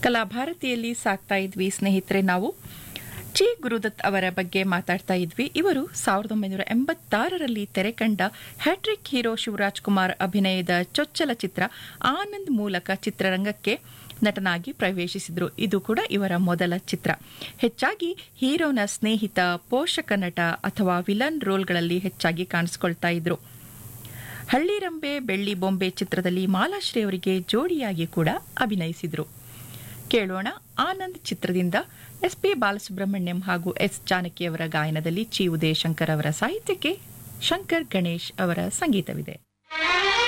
ಕಲಾಭಾರತಿಯಲ್ಲಿ ಸಾಕ್ತಾ ಇದ್ವಿ ಸ್ನೇಹಿತರೆ ನಾವು ಚಿ ಗುರುದತ್ ಅವರ ಬಗ್ಗೆ ಮಾತಾಡ್ತಾ ಇದ್ವಿ ಇವರು ಸಾವಿರದ ಒಂಬೈನೂರ ಎಂಬತ್ತಾರರಲ್ಲಿ ತೆರೆ ಕಂಡ ಹ್ಯಾಟ್ರಿಕ್ ಹೀರೋ ಶಿವರಾಜ್ ಕುಮಾರ್ ಅಭಿನಯದ ಚೊಚ್ಚಲ ಚಿತ್ರ ಆನಂದ್ ಮೂಲಕ ಚಿತ್ರರಂಗಕ್ಕೆ ನಟನಾಗಿ ಪ್ರವೇಶಿಸಿದ್ರು ಇದು ಕೂಡ ಇವರ ಮೊದಲ ಚಿತ್ರ ಹೆಚ್ಚಾಗಿ ಹೀರೋನ ಸ್ನೇಹಿತ ಪೋಷಕ ನಟ ಅಥವಾ ವಿಲನ್ ರೋಲ್ಗಳಲ್ಲಿ ಹೆಚ್ಚಾಗಿ ಕಾಣಿಸಿಕೊಳ್ತಾ ಇದ್ರು ಹಳ್ಳಿರಂಬೆ ಬೆಳ್ಳಿ ಬೊಂಬೆ ಚಿತ್ರದಲ್ಲಿ ಮಾಲಾಶ್ರೀ ಅವರಿಗೆ ಜೋಡಿಯಾಗಿ ಕೂಡ ಅಭಿನಯಿಸಿದ್ರು ಕೇಳೋಣ ಆನಂದ್ ಚಿತ್ರದಿಂದ ಎಸ್ ಪಿ ಬಾಲಸುಬ್ರಹ್ಮಣ್ಯಂ ಹಾಗೂ ಎಸ್ ಜಾನಕಿ ಅವರ ಗಾಯನದಲ್ಲಿ ಚಿ ಉದಯಶಂಕರ್ ಅವರ ಸಾಹಿತ್ಯಕ್ಕೆ ಶಂಕರ್ ಗಣೇಶ್ ಅವರ ಸಂಗೀತವಿದೆ